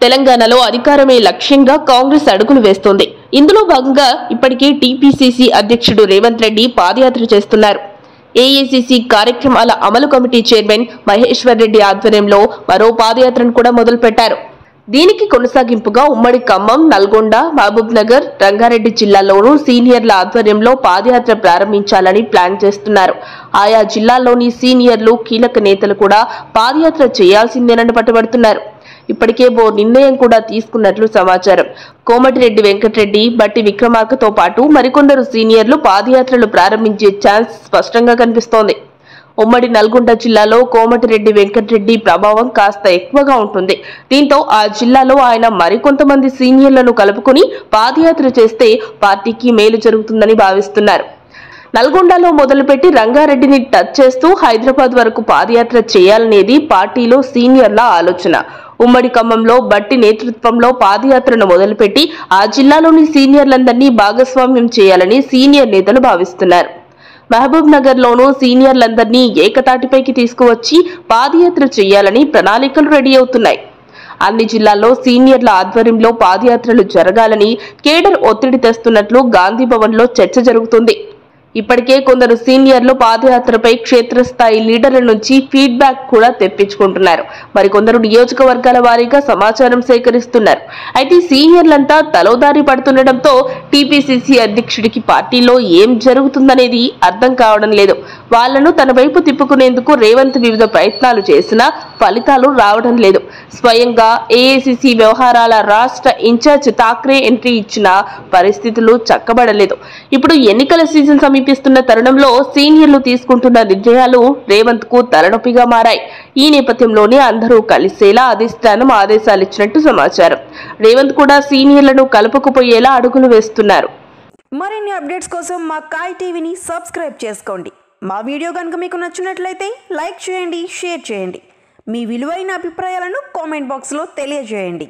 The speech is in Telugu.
తెలంగాణలో అధికారమే లక్ష్యంగా కాంగ్రెస్ అడుగులు వేస్తోంది ఇందులో భాగంగా ఇప్పటికే టీపీసీసీ అధ్యక్షుడు రేవంత్ రెడ్డి పాదయాత్ర చేస్తున్నారు ఏఐసిసి కార్యక్రమాల అమలు కమిటీ చైర్మన్ మహేశ్వర్ రెడ్డి ఆధ్వర్యంలో మరో పాదయాత్రను కూడా మొదలుపెట్టారు దీనికి కొనసాగింపుగా ఉమ్మడి ఖమ్మం నల్గొండ మహబూబ్ నగర్ రంగారెడ్డి జిల్లాల్లోనూ సీనియర్ల ఆధ్వర్యంలో పాదయాత్ర ప్రారంభించాలని ప్లాన్ చేస్తున్నారు ఆయా జిల్లాల్లోని సీనియర్లు కీలక నేతలు కూడా పాదయాత్ర చేయాల్సిందేనని పట్టుబడుతున్నారు ఇప్పటికే ఓ నిర్ణయం కూడా తీసుకున్నట్లు సమాచారం కోమటిరెడ్డి వెంకటరెడ్డి బట్టి విక్రమార్కతో పాటు మరికొందరు సీనియర్లు పాదయాత్రలు ప్రారంభించే ఛాన్స్ స్పష్టంగా కనిపిస్తోంది ఉమ్మడి నల్గొండ జిల్లాలో కోమటిరెడ్డి వెంకటరెడ్డి ప్రభావం కాస్త ఎక్కువగా ఉంటుంది దీంతో ఆ జిల్లాలో ఆయన మరికొంతమంది సీనియర్లను కలుపుకుని పాదయాత్ర చేస్తే పార్టీకి మేలు జరుగుతుందని భావిస్తున్నారు నల్గొండలో మొదలుపెట్టి రంగారెడ్డిని టచ్ చేస్తూ హైదరాబాద్ వరకు పాదయాత్ర చేయాలనేది పార్టీలో సీనియర్ల ఆలోచన ఉమ్మడి ఖమ్మంలో బట్టి నేతృత్వంలో పాదయాత్రను మొదలుపెట్టి ఆ జిల్లాలోని సీనియర్లందరినీ భాగస్వామ్యం చేయాలని సీనియర్ నేతలు భావిస్తున్నారు మహబూబ్ నగర్ లోనూ సీనియర్లందరినీ ఏకతాటిపైకి తీసుకువచ్చి పాదయాత్ర చేయాలని ప్రణాళికలు రెడీ అవుతున్నాయి అన్ని జిల్లాల్లో సీనియర్ల ఆధ్వర్యంలో పాదయాత్రలు జరగాలని కేడర్ ఒత్తిడి తెస్తున్నట్లు గాంధీ భవన్ లో చర్చ జరుగుతుంది ఇప్పటికే కొందరు సీనియర్లు పాదయాత్రపై క్షేత్రస్థాయి లీడర్ల నుంచి ఫీడ్బ్యాక్ కూడా తెప్పించుకుంటున్నారు మరికొందరు నియోజకవర్గాల వారీగా సమాచారం సేకరిస్తున్నారు అయితే సీనియర్లంతా తలోదారి పడుతుండటంతో టీపీసీసీ అధ్యక్షుడికి పార్టీలో ఏం జరుగుతుందనేది అర్థం కావడం లేదు వాళ్లను తన వైపు తిప్పుకునేందుకు రేవంత్ వివిధ ప్రయత్నాలు చేసినా ఫలితాలు రావడం లేదు స్వయంగా ఏఐసిసి వ్యవహారాల రాష్ట్ర ఇన్ఛార్జ్ ఠాక్రే ఎంట్రీ ఇచ్చిన పరిస్థితులు చక్కబడలేదు ఇప్పుడు ఎన్నికల సీజన్ సమీపిస్తున్న తరుణంలో సీనియర్లు తీసుకుంటున్న నిర్ణయాలు రేవంత్ కు తలనొప్పిగా మారాయి ఈ నేపథ్యంలోనే అందరూ కలిసేలా అధిష్టానం ఆదేశాలు ఇచ్చినట్టు సమాచారం రేవంత్ కూడా సీనియర్లను కలుపుకుపోయేలా అడుగులు వేస్తున్నారు మరిన్ని అప్డేట్స్ కోసం మా కాయ్ టీవీని సబ్స్క్రైబ్ చేసుకోండి మా వీడియో కనుక మీకు నచ్చినట్లయితే లైక్ చేయండి షేర్ చేయండి మీ విలువైన అభిప్రాయాలను కామెంట్ బాక్స్లో తెలియజేయండి